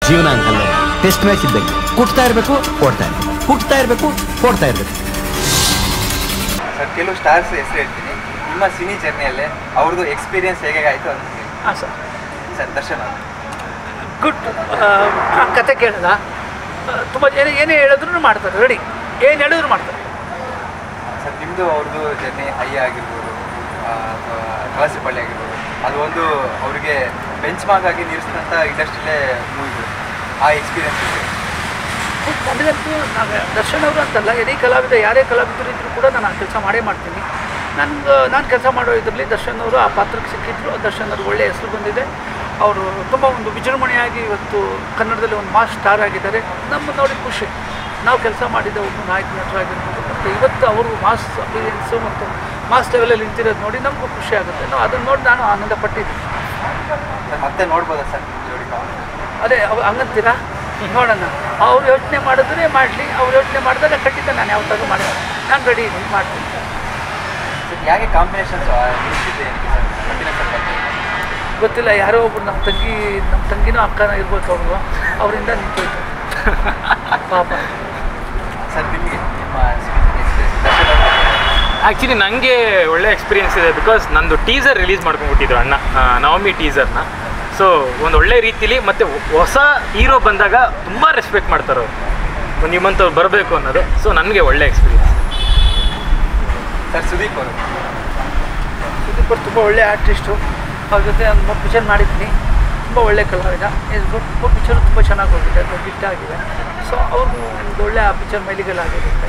ಜೀವನ ಅಂತಲ್ಲ test match ಇದ್ದಂಗೆ ಕುಟ್ತಾ ಇರಬೇಕು ಓಡ್ತಾ ಇರಬೇಕು ಕುಟ್ತಾ ಇರಬೇಕು ಓಡ್ತಾ ಇರಬೇಕು ಸರ್ ಕೆಲವು ಸ್ಟಾರ್ಸ್ ಹೆಸರು ಹೇಳ್ತೀನಿ ನಿಮ್ಮ ಸಿನಿ ಜರ್ನಿಯಲ್ಲೇ ಅವ್ರದ್ದು ಎಕ್ಸ್ಪೀರಿಯನ್ಸ್ ಹೇಗೆ ಆಯಿತು ಅಂತ ಹೇಳಿ ಹಾಂ ಸರ್ ಸರ್ ದರ್ಶನ್ ಅವರು ಗುಡ್ ಕತೆ ಕೇಳಿದ ತುಂಬ ಏನೇ ಏನೇ ಹೇಳಿದ್ರು ಮಾಡ್ತಾರೆ ರೆಡಿ ಏನು ಹೇಳಿದ್ರು ಮಾಡ್ತಾರೆ ಸರ್ ನಿಮ್ಮದು ಅವ್ರದ್ದು ಜರ್ನಿ ಹೈ ಆಗಿರ್ಬೋದು ಆ, ಅಥವಾ ಕಳಸಿಪಳ್ಳಿ ಆಗಿರ್ಬೋದು ಅದು ಒಂದು ಅವರಿಗೆ ಬೆಂಚ್ ಮಾರ್ಕ್ ಆಗಿ ನಿಲ್ಲಿಸಿದಂಥ ಇಂಡಸ್ಟ್ರಿಲೇ ಮೂವಿಗಳು ಆ ಎಕ್ಸ್ಪೀರಿಯನ್ಸ್ ಇದೆ ನನಗಂತೂ ನಾನು ದರ್ಶನ್ ಅವರು ಅಂತಲ್ಲ ಎನಿ ಕಲಾವಿದ ಯಾರೇ ಕಲಾವಿದರು ಇದ್ದರೂ ಕೂಡ ನಾನು ಆ ಕೆಲಸ ಮಾಡೇ ಮಾಡ್ತೀನಿ ನನಗೆ ನಾನು ಕೆಲಸ ಮಾಡೋ ಇದರಲ್ಲಿ ದರ್ಶನ್ ಅವರು ಆ ಪಾತ್ರಕ್ಕೆ ಸಿಕ್ಕಿದ್ರು ದರ್ಶನ್ ಅವ್ರಿಗೆ ಒಳ್ಳೆಯ ಹೆಸರು ಬಂದಿದೆ ಅವರು ತುಂಬ ಒಂದು ವಿಜೃಂಭಣೆಯಾಗಿ ಇವತ್ತು ಕನ್ನಡದಲ್ಲಿ ಒಂದು ಮಾಸ್ ಸ್ಟಾರ್ ಆಗಿದ್ದಾರೆ ನಮ್ಮ ನೋಡಿ ಖುಷಿ ನಾವು ಕೆಲಸ ಮಾಡಿದ ಒಬ್ಬ ನಾಯಕ ನಟರಾಗಿರ್ಬೋದು ಮತ್ತು ಇವತ್ತು ಅವರು ಮಾಸ್ ಅಪಿರಿಯನ್ಸು ಮತ್ತು ಮಾಸ್ ಲೆವೆಲಲ್ಲಿ ನಿಂತಿರೋದು ನೋಡಿ ನಮಗೂ ಖುಷಿ ಆಗುತ್ತೆ ನಾವು ಅದನ್ನು ನೋಡಿ ನಾನು ಆನಂದ ಪಟ್ಟಿದ್ದೀನಿ ಸರ್ ಮತ್ತೆ ನೋಡ್ಬೋದಾ ಸರ್ ನಿಮ್ಮ ಜೋಡಿ ಕಾಂಬಿನೇಷನ್? ಅದೇ ಅವ್ ಹಂಗಂತೀರಾ ನೋಡೋಣ ಅವ್ರು ಯೋಚನೆ ಮಾಡಿದ್ರೆ ಮಾಡಲಿ ಅವ್ರು ಯೋಚನೆ ಮಾಡಿದಾಗ ಖಂಡಿತ ನಾನು ಯಾವತ್ತಾದ್ರೂ ಮಾಡಿ ನಾನು ರೆಡಿ ಇದ್ದೀನಿ ಮಾಡ್ತೀನಿ ಸರ್ ಯಾಕೆ ಕಾಂಬಿನೇಷನ್ಸ್ ನಿಲ್ಸಿದ್ದೆ ಏನಕ್ಕೆ ಸರ್ ಕಂಟಿನ್ಯೂ ಸರ್ ಬರ್ತೀನಿ ಗೊತ್ತಿಲ್ಲ ಯಾರೋ ಒಬ್ರು ನಮ್ಮ ತಂಗಿ ನಮ್ಮ ತಂಗಿನೋ ಅಕ್ಕನೋ ಇರ್ಬೇಕು ಅವರು ಅವರಿಂದ ನಿಂತೋಯ್ತು ಪಾಪ ಸರ್ ನಿಮಗೆ ನಿಮ್ಮ ಎಕ್ಸ್ಪೀರಿಯನ್ಸ್ ದರ್ಶನ್ ಅವ್ರ ಬಗ್ಗೆ ಆ್ಯಕ್ಚುಲಿ ನನಗೆ ಒಳ್ಳೆ ಎಕ್ಸ್ಪೀರಿಯನ್ಸ್ ಇದೆ ಬಿಕಾಸ್ ನಂದು ಟೀಸರ್ ರಿಲೀಸ್ ಮಾಡ್ಕೊಂಡ್ಬಿಟ್ಟಿದ್ರು ಅಣ್ಣ ಆ, ನವಮಿ ಟೀಸರ್ನ ಸೊ ಒಂದು ಒಳ್ಳೆ ರೀತಿಲಿ ಮತ್ತು ಹೊಸ ಹೀರೋ ಬಂದಾಗ ತುಂಬ ರೆಸ್ಪೆಕ್ಟ್ ಮಾಡ್ತಾರೆ ಅವರು ಒಂದು ನಿಮ್ಮಂಥವ್ರು ಬರಬೇಕು ಅನ್ನೋದು ಸೊ ನನಗೆ ಒಳ್ಳೆ ಎಕ್ಸ್ಪೀರಿಯನ್ಸ್ ಸರ್ ಸುದೀಪ್ ಅವರು ಸುದೀಪ್ ಅವ್ರು ತುಂಬ ಒಳ್ಳೆ ಆರ್ಟಿಸ್ಟು ಅವ್ರ ಜೊತೆ ಒಂದು ಮೂರು ಪಿಕ್ಚರ್ ಮಾಡಿದ್ದೀನಿ ತುಂಬ ಒಳ್ಳೆ ಕಲಾವಿದ ಇದು ಮೂರು ಪಿಕ್ಚರು ತುಂಬ ಚೆನ್ನಾಗಿ ಹೋಗಿದೆ ದೊಡ್ಡ ಹಿಟ್ ಆಗಿದೆ ಸೊ ಅವ್ರಿಗೂ ಒಂದು ಒಳ್ಳೆ ಆ ಪಿಕ್ಚರ್ ಮೈಲಿಗೆಲ್ಲಾಗಿರುತ್ತೆ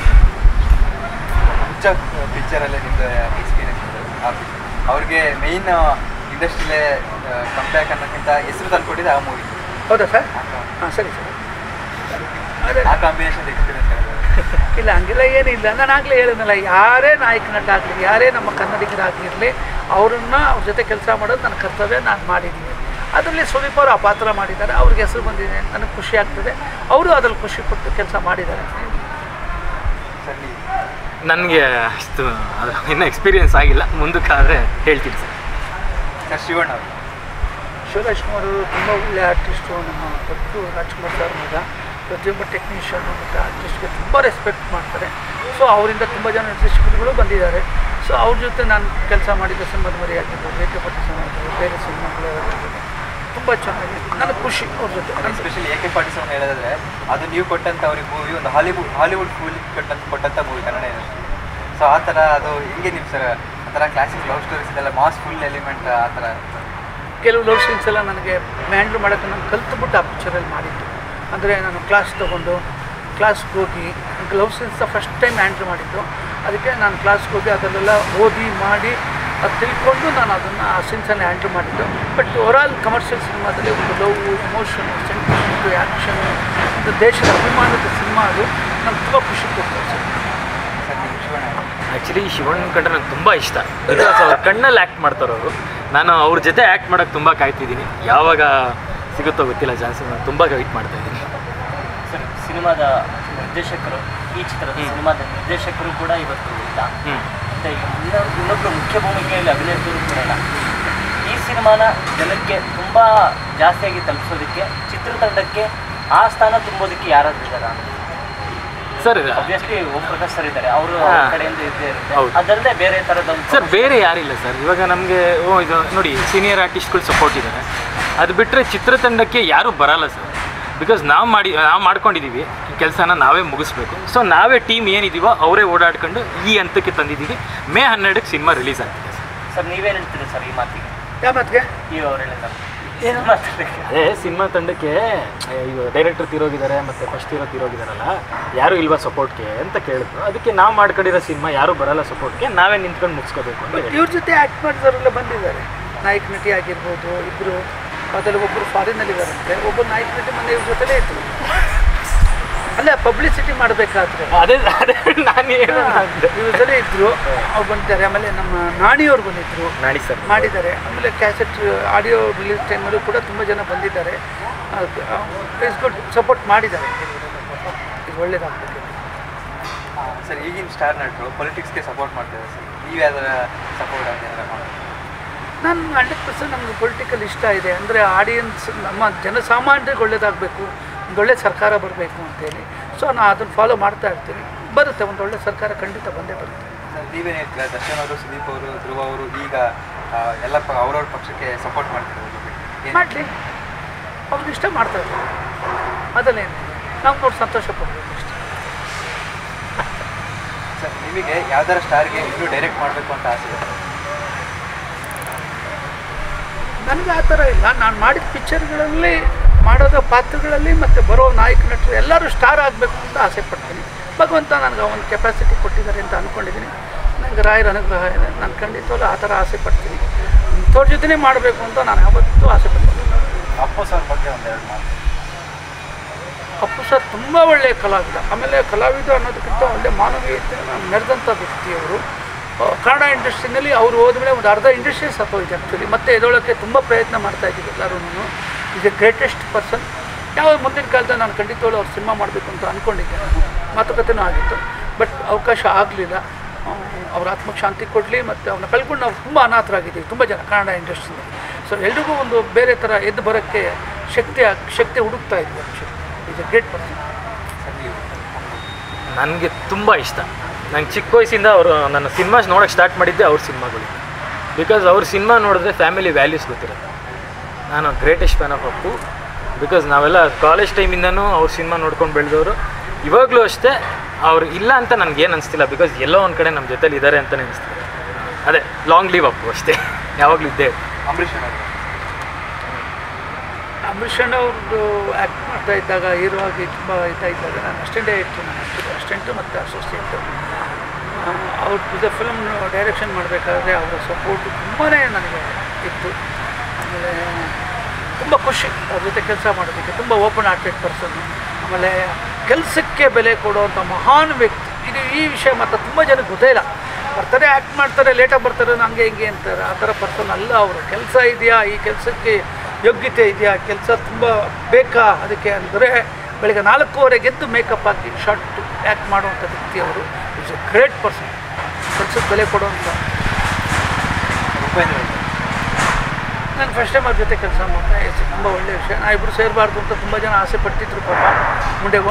ಹುಚ್ಚ ಪಿಕ್ಚರಲ್ಲೇ ನಿಮ್ಮದು ಎಕ್ಸ್ಪೀರಿಯನ್ಸ್ ಇದೆ ಆ picture. ಅವ್ರಿಗೆ ಮೇಯ್ನ್ ಇಂಡಸ್ಟ್ರಿಲೇ ಕಂಬ್ಯಾಕ್ ಅನ್ನೋಕ್ಕಿಂತ ಹೆಸರು ತಂದ್ಕೊಟ್ಟಿದೆ ಆ ಮೂವಿ ಹೌದಾ ಸರ್ ಹಾಂ ಸರಿ ಸರ್ ಅದೇ ಆ ಕಾಂಬಿನೇಷನ್ ಎಕ್ಸ್ಪೀರಿಯನ್ಸ್ ಇಲ್ಲ ಹಂಗೆಲ್ಲ ಏನಿಲ್ಲ ನಾನು ಆಗಲೇ ಹೇಳಿದ್ನಲ್ಲ ಯಾರೇ ನಾಯಕ ನಟ ಆಗಲಿ ಯಾರೇ ನಮ್ಮ ಕನ್ನಡಿಗರಾಗಿರಲಿ ಅವ್ರನ್ನ ಅವ್ರ ಜೊತೆ ಕೆಲಸ ಮಾಡೋದು ನನ್ನ ಕರ್ತವ್ಯ ನಾನು ಮಾಡಿದ್ದೀನಿ ಅದರಲ್ಲಿ ಸುದೀಪ್ ಅವರು ಆ ಪಾತ್ರ ಮಾಡಿದ್ದಾರೆ ಅವ್ರಿಗೆ ಹೆಸರು ಬಂದಿದೆ ನನಗೆ ಖುಷಿ ಆಗ್ತದೆ ಅವರು ಅದ್ರಲ್ಲಿ ಖುಷಿ ಪಟ್ಟು ಕೆಲಸ ಮಾಡಿದ್ದಾರೆ ಸರ್ ನೀವು ನನಗೆ ಅಷ್ಟು ಅದು ಇನ್ನೂ ಎಕ್ಸ್ಪೀರಿಯನ್ಸ್ ಆಗಿಲ್ಲ ಮುಂದಕ್ಕಾದರೆ ಹೇಳ್ತೀನಿ ಸರ್ ಸರ್ ಶಿವಣ್ಣ ಅವರು ಶಿವರಾಜ್ ಕುಮಾರ್ ಅವರು ತುಂಬ ಒಳ್ಳೆಯ ಆರ್ಟಿಸ್ಟು ನಮ್ಮ ದೊಡ್ಡ ರಾಜ್ಕುಮಾರ್ ಸರ್ ಮಗ ಪ್ರತಿಯೊಬ್ಬ ಟೆಕ್ನಿಷಿಯನ್ನು ಮತ್ತು ಆರ್ಟಿಸ್ಟ್ಗೆ ತುಂಬ ರೆಸ್ಪೆಕ್ಟ್ ಮಾಡ್ತಾರೆ ಸೊ ಅವರಿಂದ ತುಂಬ ಜನ ನಿರ್ದೇಶಕರುಗಳು ಬಂದಿದ್ದಾರೆ ಸೊ ಅವ್ರ ಜೊತೆ ನಾನು ಕೆಲಸ ಮಾಡಿದ ಸಿನಿಮಾದ ಮರಿ ಆಗಿರ್ಬೋದು ಏಕಪತಿ ಸಿನಿಮಾಗಳು ಬೇರೆ ಸಿನಿಮಾಗಳು ಆಗಿರ್ಬೋದು ತುಂಬ ಚೆನ್ನಾಗಿದೆ ನನಗೆ ಖುಷಿ ಅವ್ರ ಜೊತೆ ನನಗೆ especially A K party sound ಹೇಳಿದ್ರೆ ಅದು ನೀವು ಕೊಟ್ಟಂಥ ಅವ್ರಿಗೆ ಮೂವಿ ಒಂದು ಹಾಲಿವುಡ್ ಹಾಲಿವುಡ್ ಮೂವಿ ಕೊಟ್ಟಂತ ಕೊಟ್ಟಂಥ ಮೂವಿ ಕನ್ನಡ ಇಂಡಸ್ಟ್ರಿ ಸೊ ಆ ಥರ ಅದು ಹಿಂಗೆ ನೀವು ಸರ್ ಆ ಥರ ಕ್ಲಾಸಿಕ್ ಲವ್ ಸ್ಟೋರೀಸ್ ಇದೆಲ್ಲ ಮಾಸ್ ಫುಲ್ ಎಲಿಮೆಂಟ್ ಆ ಥರ ಕೆಲವು ಲವ್ ಸೀನ್ಸ್ ಎಲ್ಲ ನನಗೆ ಹ್ಯಾಂಡ್ಲ್ ಮಾಡೋಕ್ಕೆ ನಾನು ಕಲ್ತ್ಬಿಟ್ಟು ಆ ಪಿಕ್ಚರಲ್ಲಿ ಮಾಡಿದ್ದು ಅಂದರೆ ನಾನು ಕ್ಲಾಸ್ ತೊಗೊಂಡು ಕ್ಲಾಸ್ಗೆ ಹೋಗಿ love scenes first time handle ಮಾಡಿದ್ದು ಅದಕ್ಕೆ ನಾನು ಕ್ಲಾಸ್ಗೆ ಹೋಗಿ ಅದರಲ್ಲೆಲ್ಲ ಓದಿ ಮಾಡಿ ಅದು ತಿಳ್ಕೊಂಡು ನಾನು ಅದನ್ನು ಆ ಸೀನ್ಸನ್ನು ಹ್ಯಾಂಡ್ಲ್ ಮಾಡಿದ್ದು ಬಟ್ ಓವರಾಲ್ ಕಮರ್ಷಿಯಲ್ ಸಿನಿಮಾದಲ್ಲಿ ಒಂದು ಲವ್ ಎಮೋಷನು ಸೆಂಟಿಮೆಂಟು ಆ್ಯಕ್ಷನು ಒಂದು ದೇಶದ ಅಭಿಮಾನದ ಸಿನಿಮಾ ಅದು ನಂಗೆ ತುಂಬ ಖುಷಿ ಕೊಡ್ತದೆ ಸರ್ ಸರ್ ನೀವು ಶಿವಣ್ಣ ಆ್ಯಕ್ಚುಲಿ ಶಿವಣ್ಣ ಕಂಡ್ರೆ ನಂಗೆ ತುಂಬ ಇಷ್ಟ ಬಿಕಾಸ್ ಅವ್ರ ಕಣ್ಣಲ್ಲಿ ಆ್ಯಕ್ಟ್ ಮಾಡ್ತಾರೆ ಅವರು ನಾನು ಅವ್ರ ಜೊತೆ ಆ್ಯಕ್ಟ್ ಮಾಡೋಕ್ಕೆ ತುಂಬ ಕಾಯ್ತಿದ್ದೀನಿ ಯಾವಾಗ ಸಿಗುತ್ತೋ ಗೊತ್ತಿಲ್ಲ ಚಾನ್ಸ್ ನಾನು ತುಂಬ ವೆಯ್ಟ್ ಮಾಡ್ತಾ ಇದ್ದೀನಿ ಸರ್ ಸಿನಿಮಾದ ನಿರ್ದೇಶಕರು ಈ ಚಿತ್ರದ ಸಿನಿಮಾದ ನಿರ್ದೇಶಕರು ಕೂಡ ಇವತ್ತು ಇಲ್ಲ ಹ್ಞೂ ಮತ್ತೆ ಇನ್ನೊ- ಇನ್ನೊಬ್ರು ಮುಖ್ಯ ಭೂಮಿಕೆಯಲ್ಲಿ ಅಭಿನಯಿಸೋರು ಕೂಡ ಇಲ್ಲ ಈ ಸಿನಿಮಾನ ಜನಕ್ಕೆ ತುಂಬ ಜಾಸ್ತಿಯಾಗಿ ತಲುಪಿಸೋದಕ್ಕೆ ಚಿತ್ರತಂಡಕ್ಕೆ ಆ ಸ್ಥಾನ ತುಂಬೋದಕ್ಕೆ ಯಾರಾದ್ರೂ ಇದ್ದಾರಾ sir obviously Om Prakash sir ಇದ್ದಾರೆ ಅವರು ಹಾ. ಕಡೆಯಿಂದ ಇದ್ದೇ ಇರುತ್ತೆ ಹೌದು. ಅದಲ್ಲದೆ ಬೇರೆ ಥರದ ಒಂದು ಸರ್ ಬೇರೆ ಯಾರಿಲ್ಲ ಸರ್ ಇವಾಗ ನಮಗೆ ಓ ಇದು ನೋಡಿ ಸೀನಿಯರ್ ಆರ್ಟಿಸ್ಟ್ಗಳು ಸಪೋರ್ಟ್ ಇದ್ದಾರೆ ಅದು ಬಿಟ್ಟರೆ ಚಿತ್ರತಂಡಕ್ಕೆ ಯಾರೂ ಬರಲ್ಲ ಸರ್ ಬಿಕಾಸ್ ನಾವು ಮಾಡಿ ನಾವು ಮಾಡ್ಕೊಂಡಿದ್ದೀವಿ ಈ ಕೆಲಸನ ನಾವೇ ಮುಗಿಸ್ಬೇಕು ಸೊ ನಾವೇ ಟೀಮ್ ಏನಿದೀವೋ ಅವರೇ ಓಡಾಡ್ಕೊಂಡು ಈ ಹಂತಕ್ಕೆ ತಂದಿದ್ದೀವಿ ಮೇ ಹನ್ನೆರಡಕ್ಕೆ ಸಿನಿಮಾ ರಿಲೀಸ್ ಆಗ್ತಿದೆ ಸರ್ ಸರ್ ನೀವೇನು ಹೇಳ್ತೀರಿ ಸರ್ ಈ ಮಾತಿಗೆ ಯಾವ ಮಾತಿಗೆ ಈ ಅವ್ರು ಹೇಳಿದ ಏನು? ಮಾತಾಡಕ್ಕೆ ಅದೇ ಸಿನಿಮಾ ತಂಡಕ್ಕೆ ಈಗ ಡೈರೆಕ್ಟರ್ ತೀರೋಗಿದ್ದಾರೆ ಮತ್ತು ಫಸ್ಟ್ ಹೀರೋ ತೀರೋಗಿದ್ದಾರಲ್ಲ ಯಾರು ಇಲ್ವಾ ಸಪೋರ್ಟ್ಗೆ ಅಂತ ಕೇಳಿದ್ರು ಅದಕ್ಕೆ ನಾವು ಮಾಡ್ಕೊಂಡಿರೋ ಸಿನಿಮಾ ಯಾರು ಬರಲ್ಲ ಸಪೋರ್ಟ್ಗೆ ನಾವೇ ನಿಂತ್ಕೊಂಡು ಮುಗಿಸ್ಕೋಬೇಕು ಅಂತ ಹೇಳಿ ಇವ್ರ ಜೊತೆ ಆ್ಯಕ್ಟ್ ಮಾಡಿದವರೆಲ್ಲ ಬಂದಿದ್ದಾರೆ ನಾಯಕ ನಟಿ ಆಗಿರ್ಬೋದು ಇಬ್ಬರು ಅದರಲ್ಲಿ ಒಬ್ಬರು ಫಾರಿನಲ್ಲಿದ್ದಾರಂತೆ ಒಬ್ಬರು ನಾಯಕ ನಟಿ ಮೊನ್ನೆ ಇವ್ರ ಜೊತೆಲೇ ಇದ್ರು ಅಲ್ಲ ಪಬ್ಲಿಸಿಟಿ ಮಾಡಬೇಕಾದ್ರೆ ಅದೇ ಅದೇ ನಾನು ಏನು ಇವ್ರ ಜೊತೆ ಇದ್ರು ಅವ್ರು ಬಂದಿದ್ದಾರೆ ಆಮೇಲೆ ನಮ್ಮ ನಾಣಿಯವ್ರು ಬಂದಿದ್ರು ನಾಡಿ ಸರ್ ಮಾಡಿದ್ದಾರೆ ಆಮೇಲೆ ಕ್ಯಾಸೆಟ್ ಆಡಿಯೋ ರಿಲೀಸ್ ಟೈಮಲ್ಲೂ ಕೂಡ ತುಂಬ ಜನ ಬಂದಿದ್ದಾರೆ ಇಸ್ ಗುಡ್ ಸಪೋರ್ಟ್ ಮಾಡಿದ್ದಾರೆ ಇದು ಒಳ್ಳೇದಾಗ್ತದೆ ಸರ್ ಈಗಿನ ಸ್ಟಾರ್ ನಟರು ಪೊಲಿಟಿಕ್ಸ್ಗೆ ಸಪೋರ್ಟ್ ಮಾಡ್ತಾರೆ ಸರ್ ನೀವು ಯಾವ್ದಾರ ಸಪೋರ್ಟ್ ಅಂತ ಏನಾರ ಮಾಡಿ ನಾನು ಹಂಡ್ರೆಡ್ ಪರ್ಸೆಂಟ್ ನಮಗೆ ಪೊಲಿಟಿಕಲ್ ಇಷ್ಟ ಇದೆ ಅಂದರೆ ಆಡಿಯನ್ಸ್ ನಮ್ಮ ಜನಸಾಮಾನ್ಯರಿಗೆ ಒಳ್ಳೇದಾಗಬೇಕು ಒಂದು ಒಳ್ಳೆ ಸರ್ಕಾರ ಬರಬೇಕು ಅಂತೇಳಿ ಸೊ ನಾನು ಅದನ್ನು ಫಾಲೋ ಮಾಡ್ತಾ ಇರ್ತೀನಿ ಬರುತ್ತೆ ಒಂದು ಒಳ್ಳೆ ಸರ್ಕಾರ ಖಂಡಿತ ಬಂದೇ ಬರುತ್ತೆ ಸರ್ ನೀವೇನು ಹೇಳ್ತೀರಾ ದರ್ಶನ್ ಅವರು ಸುದೀಪ್ ಅವರು ಧ್ರುವ ಅವರು ಈಗ ಆ, ಎಲ್ಲ ಪ ಅವ್ರವ್ರ ಪಕ್ಷಕ್ಕೆ ಸಪೋರ್ಟ್ ಮಾಡ್ತಿರೋದು ಏನು ಮಾಡಲಿ ಅವ್ರಿಗೆ ಇಷ್ಟ ಮಾಡ್ತಾ ಇರ್ತಾರೆ ಅದಲ್ಲೇನು ನಾವು ನೋಡಿ ಸಂತೋಷ ಪಡ್ಬೇಕು ಅಷ್ಟೇ ಸರ್ ನಿಮಗೆ ಯಾವ್ದಾರ ಸ್ಟಾರ್ಗೆ ಇನ್ನೂ ಡೈರೆಕ್ಟ್ ಮಾಡಬೇಕು ಅಂತ ಆಸೆ ಇದೆ ನನಗೆ ಆ ಥರ ಇಲ್ಲ ನಾನು ಮಾಡಿದ ಪಿಕ್ಚರ್ಗಳಲ್ಲಿ ಮಾಡೋದ ಪಾತ್ರಗಳಲ್ಲಿ ಮತ್ತು ಬರೋ ನಾಯಕ ನಟರು ಎಲ್ಲರೂ ಸ್ಟಾರ್ ಆಗಬೇಕು ಅಂತ ಆಸೆ ಪಡ್ತೀನಿ ಭಗವಂತ ನನಗೆ ಒಂದು ಕೆಪಾಸಿಟಿ ಕೊಟ್ಟಿದ್ದಾರೆ ಅಂತ ಅಂದ್ಕೊಂಡಿದ್ದೀನಿ ನನಗೆ ರಾಯರ ಅನುಗ್ರಹ ಇದೆ ನಾನು ಖಂಡಿತವಾಗ್ಲೂ ಆ ಥರ ಆಸೆ ಪಡ್ತೀನಿ ಇಂಥವ್ರ ಜೊತೆನೇ ಮಾಡಬೇಕು ಅಂತ ನಾನು ಯಾವತ್ತೂ ಆಸೆ ಪಡ್ತೀನಿ ಅಪ್ಪು ಸರ್ ಬಗ್ಗೆ ಒಂದೆರಡು ಮಾತು ಅಪ್ಪು ಸರ್ ತುಂಬ ಒಳ್ಳೆಯ ಕಲಾವಿದ ಆಮೇಲೆ ಕಲಾವಿದ ಅನ್ನೋದಕ್ಕಿಂತ ಒಳ್ಳೆ ಮಾನವೀಯತೆ ಮೆರೆದಂಥ ವ್ಯಕ್ತಿಯವರು ಆ, ಕನ್ನಡ ಇಂಡಸ್ಟ್ರಿನಲ್ಲಿ ಅವರು ಹೋದ್ಮೇಲೆ ಒಂದು ಅರ್ಧ ಇಂಡಸ್ಟ್ರಿ ಸತ್ತೋಯ್ತು ಆ್ಯಕ್ಚುಲಿ ಮತ್ತೆ ಎದೊಳಕ್ಕೆ ತುಂಬ ಪ್ರಯತ್ನ ಮಾಡ್ತಾ ಇದ್ದೀವಿ ಎಲ್ಲರೂ ಈಸ್ ಎ ಗ್ರೇಟೆಸ್ಟ್ ಪರ್ಸನ್ ಯಾವ ಮುಂದಿನ ಕಾಲದಲ್ಲಿ ನಾನು ಖಂಡಿತವಾಗ್ಲೂ ಅವ್ರು ಸಿನಿಮಾ ಮಾಡಬೇಕು ಅಂತ ಅಂದ್ಕೊಂಡಿದ್ದೆ ನಾನು ಮಾತುಕತೆನೂ ಆಗಿತ್ತು ಬಟ್ ಅವಕಾಶ ಆಗಲಿಲ್ಲ ಅವ್ರ ಆತ್ಮಕ್ಕೆ ಶಾಂತಿ ಕೊಡಲಿ ಮತ್ತು ಅವನ್ನ ಕಳ್ಕೊಂಡು ನಾವು ತುಂಬ ಅನಾಥರಾಗಿದ್ದೀವಿ ತುಂಬ ಜನ ಕನ್ನಡ ಇಂಡಸ್ಟ್ರಿನಲ್ಲಿ ಸೊ ಎಲ್ರಿಗೂ ಒಂದು ಬೇರೆ ಥರ ಎದ್ದು ಬರೋಕ್ಕೆ ಶಕ್ತಿ ಆಗ್- ಶಕ್ತಿ ಹುಡುಕ್ತಾ ಇದ್ವಿ actually is a great person sir ನೀವು ನನಗೆ ತುಂಬ ಇಷ್ಟ ನಂಗೆ ಚಿಕ್ಕ ವಯಸ್ಸಿಂದ ಅವರು ನನ್ನ ಸಿನಿಮಾಸ್ ನೋಡೋಕ್ಕೆ ಸ್ಟಾರ್ಟ್ ಮಾಡಿದ್ದೆ ಅವ್ರ ಸಿನಿಮಾಗಳು ಬಿಕಾಸ್ ಅವ್ರ ಸಿನಿಮಾ ನೋಡಿದ್ರೆ ಫ್ಯಾಮಿಲಿ ವ್ಯಾಲ್ಯೂಸ್ ಗೊತ್ತಿರುತ್ತೆ ನಾನು greatest fan of Appu because ನಾವೆಲ್ಲ ಕಾಲೇಜ್ ಟೈಮಿಂದನೂ ಅವ್ರ ಸಿನಿಮಾ ನೋಡ್ಕೊಂಡು ಬೆಳೆದವರು ಇವಾಗಲೂ ಅಷ್ಟೇ ಅವ್ರು ಇಲ್ಲ ಅಂತ ನನಗೇನು ಅನಿಸ್ತಿಲ್ಲ ಬಿಕಾಸ್ ಎಲ್ಲೋ ಒಂದು ಕಡೆ ನಮ್ಮ ಜೊತೆಲಿ ಇದ್ದಾರೆ ಅಂತಲೇ ಅನಿಸ್ತಿದೆ ಅದೇ ಲಾಂಗ್ ಲೀವ್ ಅಪ್ಪು ಅಷ್ಟೇ ಯಾವಾಗಲೂ ಇದ್ದೇ ಇರುತ್ತೆ. ಅಂಬರೀಷ್ ಅವರು ಅಂಬರೀಷ್ ಅಣ್ಣ ಅವ್ರದ್ದು ಆ್ಯಕ್ಟ್ ಮಾಡ್ತಾ ಇದ್ದಾಗ ಹೀರೋ ಆಗಿ ತುಂಬ ಇದ್ದಾಗ ಇದ್ದಾಗ ನಾನು ಅಸ್ಟೆಂಡೇ ಇತ್ತು ನಾನು ಆ್ಯಕ್ಚುಲಿ ಅಸ್ಟೆಂಟು ಮತ್ತು ಅಸೋಸಿಯೇಟು ಅವ್ರ ಇದು ಫಿಲ್ಮ್ ಡೈರೆಕ್ಷನ್ ಮಾಡಬೇಕಾದ್ರೆ ಅವರ ಸಪೋರ್ಟು ತುಂಬಾ ನನಗೆ ಇತ್ತು ಆಮೇಲೆ ತುಂಬ ಖುಷಿ ಅವ್ರ ಜೊತೆ ಕೆಲಸ ಮಾಡೋದಕ್ಕೆ ತುಂಬ ಓಪನ್ ಹಾರ್ಟೆಡ್ ಪರ್ಸನ್ ಆಮೇಲೆ ಕೆಲಸಕ್ಕೆ ಬೆಲೆ ಕೊಡುವಂಥ ಮಹಾನ್ ವ್ಯಕ್ತಿ ಇದು ಈ ವಿಷಯ ಮಾತ್ರ ತುಂಬ ಜನಕ್ಕೆ ಗೊತ್ತೇ ಇಲ್ಲ ಬರ್ತಾರೆ ಆ್ಯಕ್ಟ್ ಮಾಡ್ತಾರೆ ಲೇಟಾಗಿ ಬರ್ತಾರೆ ಹಂಗೆ ಹಿಂಗೆ ಅಂತಾರೆ ಆ ಥರ ಪರ್ಸನ್ ಅಲ್ಲ ಅವರು ಕೆಲಸ ಇದೆಯಾ ಈ ಕೆಲಸಕ್ಕೆ ಯೋಗ್ಯತೆ ಇದೆಯಾ ಕೆಲಸ ತುಂಬ ಬೇಕಾ ಅದಕ್ಕೆ ಅಂದರೆ ಬೆಳಗ್ಗೆ ನಾಲ್ಕೂವರೆಗೆ ಎದ್ದು ಮೇಕಪ್ ಹಾಕಿ ಶರ್ಟ್ ಆ್ಯಕ್ಟ್ ಮಾಡುವಂಥ ವ್ಯಕ್ತಿ ಅವರು ಇಟ್ಸ್ ಎ ಗ್ರೇಟ್ ಪರ್ಸನ್ ಕೆಲಸಕ್ಕೆ ಬೆಲೆ ಕೊಡುವಂಥ ಉಪೇಂದ್ರ ಅವರು ನಾನು ಫಸ್ಟ್ ಟೈಮ್ ಅವ್ರ ಜೊತೆ ಕೆಲಸ ಮಾಡ್ತಾ ಇದ್ದೆ ತುಂಬ ಒಳ್ಳೆಯ ವಿಷಯ ನಾ ಇಬ್ಬರು ಸೇರಬಾರ್ದು ಅಂತ ತುಂಬ ಜನ ಆಸೆ ಪಡ್ತಿದ್ರು ಪಾಪ ಮುಂಡೆಗೂ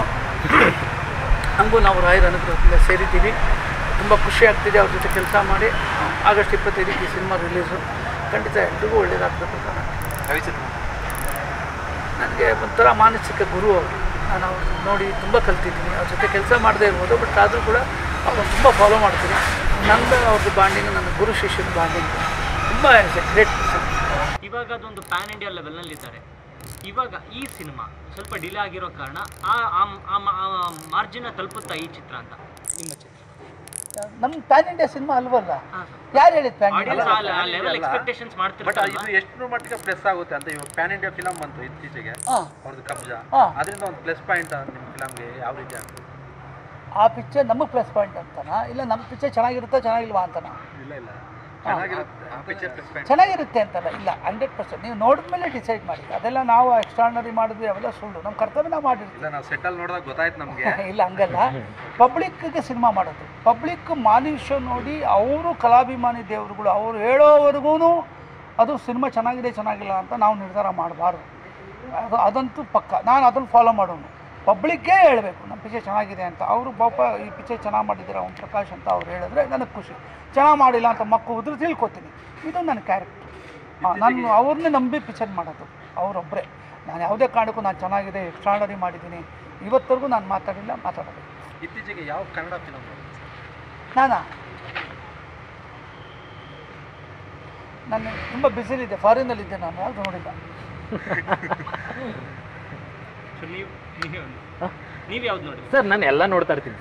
ಹಂಗೂ ನಾವು ರಾಯರ ಅನುಗ್ರಹದಿಂದ ಸೇರಿದ್ದೀವಿ ತುಂಬ ಖುಷಿ ಆಗ್ತಿದೆ ಅವ್ರ ಜೊತೆ ಕೆಲಸ ಮಾಡಿ ಆಗಸ್ಟ್ ಇಪ್ಪತ್ತೈದಕ್ಕೆ ಈ ಸಿನಿಮಾ ರಿಲೀಸು ಖಂಡಿತ ಎಲ್ರಿಗೂ ಒಳ್ಳೇದಾಗಬೇಕು ಅಂತ ನಾನು ರವಿಚಂದ್ರ ನನಗೆ ಒಂಥರ ಮಾನಸಿಕ ಗುರು ಅವರು ನಾನು ಅವ್ರನ್ನ ನೋಡಿ ತುಂಬ ಕಲ್ತಿದ್ದೀನಿ ಅವ್ರ ಜೊತೆ ಕೆಲಸ ಮಾಡದೇ ಇರ್ಬೋದು ಬಟ್ ಆದರೂ ಕೂಡ ಅವ್ರನ್ನ ತುಂಬ ಫಾಲೋ ಮಾಡ್ತೀನಿ ನಂದು ಅವ್ರದ್ದು ಬಾಂಡಿಂಗ್ ನನ್ನ ಗುರು ಶಿಷ್ಯನ ಬಾಂಡಿಂಗ್ ತುಂಬ ಇಸ್ ಎ ಗ್ರೇಟ್ ಪರ್ಸನ್ ಇವಾಗ ಅದೊಂದು ಪ್ಯಾನ್ ಇಂಡಿಯಾ ಲೆವೆಲ್ನಲ್ಲಿ ಇದ್ದಾರೆ ಇವಾಗ ಈ ಸಿನಿಮಾ ಸ್ವಲ್ಪ ಡಿಲೇ ಆಗಿರೋ ಕಾರಣ ಆ ಮಾರ್ಜಿನ ತಲುಪುತ್ತಾ ಈ ಚಿತ್ರ ಅಂತ ನಿಮ್ಮ ಚಿತ್ರ ನಮ್ಮ ಪ್ಯಾನ್ ಇಂಡಿಯಾ ಸಿನಿಮಾ ಅಲ್ವಲ್ಲ ಹಾಂ ಯಾರು ಹೇಳಿದ್ ಪ್ಯಾನ್ ಆಡಿಯನ್ಸ್ ಆ ಲೆವೆಲ್ ಎಕ್ಸ್ಪೆಕ್ಟೇಷನ್ಸ್ ಬಟ್ ಮಾಡ್ತಿರ್ತಾರೆ ಇದು ಎಷ್ಟು ಮಟ್ಟಿಗೆ ಪ್ಲಸ್ ಆಗುತ್ತೆ ಅಂತ ಇವಾಗ ಪ್ಯಾನ್ ಇಂಡಿಯಾ ಫಿಲಮ್ ಬಂತು ಇತ್ತೀಚೆಗೆ ಹಾಂ ಅವ್ರದ್ದು ಕಬ್ಜಾ ಹಾ. ಅದರಿಂದ ಒಂದು ಪ್ಲಸ್ ಪಾಯಿಂಟ್ ನಿಮ್ಮ ಫಿಲಮ್ಗೆ ಯಾವ ರೀತಿ ಆಗ್ತದೆ ಆ ಪಿಕ್ಚರ್ ನಮಗೆ ಪ್ಲಸ್ ಪಾಯಿಂಟ್ ಅಂತನಾ ಇಲ್ಲ ನಮ್ಮ ಪಿಕ್ಚರ್ ಚೆನ್ನಾಗಿರುತ್ತಾ ಚೆನ್ನಾಗಿಲ್ವಾ ಅಂತನಾ ಇಲ್ಲ ಇಲ್ಲ ಚೆನ್ನಾಗಿರುತ್ತೆ ಆ ಪಿಕ್ಚರ್ ಪ್ಲಸ್ ಪಾಯಿಂಟ್ ಚೆನ್ನಾಗಿರುತ್ತೆ ಅಂತಲ್ಲ ಇಲ್ಲ ಹಂಡ್ರೆಡ್ ಪರ್ಸೆಂಟ್ ನೀವು ನೋಡಿದ್ಮೇಲೆ ಡಿಸೈಡ್ ಮಾಡಿ ಅದೆಲ್ಲ ನಾವು ಎಕ್ಸ್ಟ್ರಾರ್ನರಿ ಮಾಡಿದ್ವಿ ಅವೆಲ್ಲ ಸುಳ್ಳು ನಮ್ಮ ಕರ್ತವ್ಯ ನಾವು ಮಾಡಿರ್ತೀವಿ ಇಲ್ಲ ನಾವು ಸೆಟಲ್ ನೋಡಿದಾಗ ಗೊತ್ತಾಯ್ತು ನಮಗೆ ಇಲ್ಲ ಹಂಗಲ್ಲ ಪಬ್ಲಿಕ್ಗೆ ಸಿನಿಮಾ ಮಾಡೋದು ಪಬ್ಲಿಕ್ ಮಾನುಷ್ಯ ನೋಡಿ ಅವರು ಕಲಾಭಿಮಾನಿ ದೇವರುಗಳು ಅವ್ರು ಹೇಳೋವರೆಗೂ ಅದು ಸಿನಿಮಾ ಚೆನ್ನಾಗಿದೆ ಚೆನ್ನಾಗಿಲ್ಲ ಅಂತ ನಾವು ನಿರ್ಧಾರ ಮಾಡಬಾರ್ದು ಅದು ಅದಂತೂ ಪಕ್ಕ ನಾನು ಅದನ್ನು ಫಾಲೋ ಮಾಡೋನು ಪಬ್ಲಿಕ್ಕೇ ಹೇಳಬೇಕು ನಮ್ಮ ಪಿಕ್ಚರ್ ಚೆನ್ನಾಗಿದೆ ಅಂತ ಅವರು ಪಾಪ ಈ ಪಿಕ್ಚರ್ ಚೆನ್ನಾಗಿ ಮಾಡಿದ್ದೀರಾ ಅವ್ನು ಪ್ರಕಾಶ್ ಅಂತ ಅವ್ರು ಹೇಳಿದ್ರೆ ನನಗೆ ಖುಷಿ ಚೆನ್ನಾಗಿ ಮಾಡಿಲ್ಲ ಅಂತ ಮಕ್ಕಳು ಉದ್ರು ತಿಳ್ಕೊತೀನಿ ಇದು ನನ್ನ ಕ್ಯಾರೆಕ್ಟರ್ ನಾನು ಅವ್ರನ್ನೇ ನಂಬಿ ಪಿಕ್ಚರ್ ಮಾಡೋದು ಅವರೊಬ್ಬರೇ ನಾನು ಯಾವುದೇ ಕಾರಣಕ್ಕೂ ನಾನು ಚೆನ್ನಾಗಿದೆ ಎಕ್ಸ್ಟ್ರಾಡರಿ ಮಾಡಿದ್ದೀನಿ ಇವತ್ತರೆಗೂ ನಾನು ಮಾತಾಡಿಲ್ಲ ಮಾತಾಡೋದು ಇತ್ತೀಚೆಗೆ ಯಾವ ಕನ್ನಡ ಫಿಲಮ್ ನಾನಾ ನಾನು ತುಂಬ ಬ್ಯುಸಿಲಿದ್ದೆ ಫಾರಿನಲ್ಲಿದ್ದೆ ನಾನು ಯಾವುದು ನೋಡಿಲ್ಲ ಸೊ ನೀವು ನೀವು ನೀವು ಯಾವ್ದು ನೋಡಿ ಸರ್ ನಾನು ಎಲ್ಲ ನೋಡ್ತಾ ಇರ್ತೀನಿ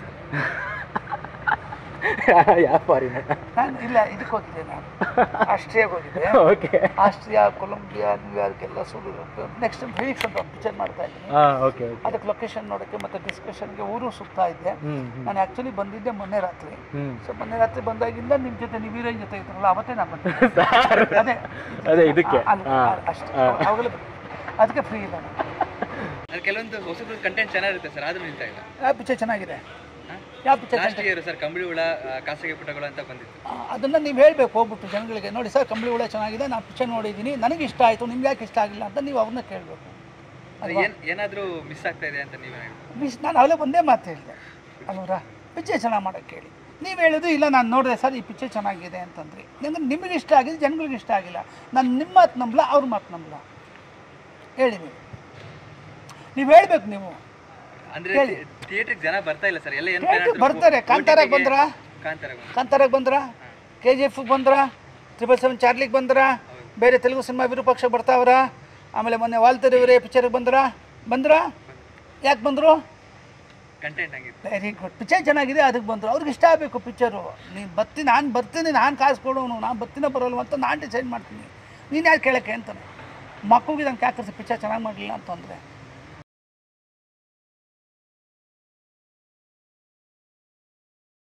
ಸರ್ ಯಾವ ಫಾರಿನ ನಾನು ಇಲ್ಲ ಇದಕ್ಕೆ ಹೋಗಿದ್ದೆ ನಾನು ಆಸ್ಟ್ರಿಯಾಗೆ ಹೋಗಿದ್ದೆ ಓಕೆ ಆಸ್ಟ್ರಿಯಾ ಕೊಲಂಬಿಯಾ ನ್ಯೂಯಾರ್ಕ್ ಎಲ್ಲ ಸುಳ್ಳು ನೆಕ್ಸ್ಟ್ ಟೈಮ್ ಫಿಲಿಕ್ಸ್ ಅಂತ ಒಂದು ಪಿಕ್ಚರ್ ಮಾಡ್ತಾ ಇದ್ದೀನಿ ಹಾಂ ಓಕೆ ಓಕೆ ಅದಕ್ಕೆ ಲೊಕೇಶನ್ ನೋಡೋಕ್ಕೆ ಮತ್ತು ಡಿಸ್ಕಷನ್ಗೆ ಊರು ಸುತ್ತಾ ಇದ್ದೆ ಹ್ಞೂ ನಾನು ಆ್ಯಕ್ಚುಲಿ ಬಂದಿದ್ದೆ ಮೊನ್ನೆ ರಾತ್ರಿ ಹ್ಞೂ ಸೊ ಮೊನ್ನೆ ರಾತ್ರಿ ಬಂದಾಗಿಂದ ನಿಮ್ಮ ಜೊತೆ ನೀವು ವೀರನ್ ಜೊತೆ ಇದ್ರಲ್ಲ ಅವತ್ತೇ ನಾನು ಬಂದೆ ಅದೇ ಅದೇ ಇದಕ್ಕೆ ಅಲ್ಲಿ ಹಾಂ ಅಷ್ಟೇ ಅವಾಗಲೇ ಅದಕ್ಕೆ ಫ್ರೀ ಇಲ್ಲ ನಾನು ಕೆಲವೊಂದು ಹೊಸಬ್ರು ಕಂಟೆಂಟ್ ಚೆನ್ನಾಗಿರುತ್ತೆ ಸರ್ ಆದ್ರೂ ನಿಲ್ತಾ ಇಲ್ಲ ಆ ಪಿಕ್ಚರ್ ಚೆನ್ನಾಗಿದೆ ಯಾವ ಪಿಕ್ಚರ್ ಲಾಸ್ಟ್ ಇಯರ್ ಸರ್ ಕಂಬಳಿ ಹುಳ ಆ, ಖಾಸಗಿ ಪುಟಗಳು ಅಂತ ಬಂದಿತ್ತು ಅದನ್ನು ನೀವು ಹೇಳಬೇಕು ಹೋಗ್ಬಿಟ್ಟು ಜನಗಳಿಗೆ ನೋಡಿ ಸರ್ ಕಂಬಳಿ ಹುಳ ಚೆನ್ನಾಗಿದೆ ನಾನು ಪಿಕ್ಚರ್ ನೋಡಿದ್ದೀನಿ ನನಗೆ ಇಷ್ಟ ಆಯಿತು ನಿಮ್ಗೆ ಯಾಕೆ ಇಷ್ಟ ಆಗಿಲ್ಲ ಅಂತ ನೀವು ಅವ್ರನ್ನ ಕೇಳಬೇಕು ಅದು ಏನ್ ಏನಾದರೂ ಮಿಸ್ ಆಗ್ತಾ ಇದೆ ಅಂತ ನೀವೇ ಹೇಳಿ ಮಿಸ್ ನಾನು ಅವಲೇ ಒಂದೇ ಮಾತು ಹೇಳಿದೆ ಅಲ್ವರಾ ಪಿಕ್ಚರ್ ಚೆನ್ನಾಗಿ ಮಾಡೋಕ್ಕೆ ಹೇಳಿ ನೀವು ಹೇಳಿದ್ರು ಇಲ್ಲ ನಾನು ನೋಡಿದೆ ಸರ್ ಈ ಪಿಕ್ಚರ್ ಚೆನ್ನಾಗಿದೆ ಅಂತಂದ್ರಿ ನಿಮ್ಗೆ ನಿಮಗೆ ಇಷ್ಟ ಆಗಿದೆ ಜನಗಳಿಗೆ ಇಷ್ಟ ಆಗಿಲ್ಲ ನಾನು ನಿಮ್ಮ ಮಾತು ನಂಬಲ ಅವ್ರ ಮಾತು ನಂಬಲ ಹೇಳಿ ನೀವು ನೀವು ಹೇಳ್ಬೇಕು ನೀವು ಅಂದ್ರೆ ಹೇಳಿ. ಥಿಯೇಟ್ರಿಗೆ ಜನ ಬರ್ತಾ ಇಲ್ಲ ಸರ್ ಎಲ್ಲ ಏನು Theatre ಬರ್ತಾರೆ. ಕಾಂತಾರಕ್ಕೆ ಬಂದ್ರಾ? ಕಾಂತಾರ ಬಂದ್ರ ಕಾಂತಾರಕ್ಕೆ ಬಂದ್ರ ಕೆ ಜಿ ಎಫ್ ಬಂದ್ರ ಟ್ರಿಬಲ್ ಸೆವೆನ್ ಚಾರ್ಲಿಗೆ ಬಂದ್ರ ಬೇರೆ ತೆಲುಗು ಸಿನಿಮಾ ವಿರೂಪಾಕ್ಷ ಬರ್ತಾವ್ರ ಆಮೇಲೆ ಮೊನ್ನೆ ವಾಲ್ತರಿವರೇ ಪಿಕ್ಚರ್ಗೆ ಬಂದ್ರ ಬಂದ್ರ ಯಾಕೆ ಬಂದರು ಕಂಟೆಂಟ್ ಹಂಗಿತ್ತು ವೆರಿ ಗುಡ್ ಪಿಕ್ಚರ್ ಚೆನ್ನಾಗಿದೆ ಅದಕ್ಕೆ ಬಂದರು ಅವ್ರಿಗೆ ಇಷ್ಟ ಆಗಬೇಕು ಪಿಕ್ಚರು ನೀನು ಬರ್ತೀನಿ ನಾನು ಬರ್ತೀನಿ ನಾನು ಕಾಸು ಕೊಡೋನು ನಾನು ಬರ್ತೀನೋ ಬರೋಲ್ವ ಅಂತ ನಾನು ಡಿಸೈಡ್ ಮಾಡ್ತೀನಿ ನೀನು ಯಾಕೆ ಕೇಳೋಕ್ಕೆ ಅಂತಾನೆ ಮಕ್ಕಳಿಗೆ ನಾನು ಕ್ಯಾಕರ್ಸಿ ಪಿಕ್ಚರ್ ಚೆನ್ನಾಗಿ ಮಾಡಲಿಲ್ಲ ಅಂತಂದರೆ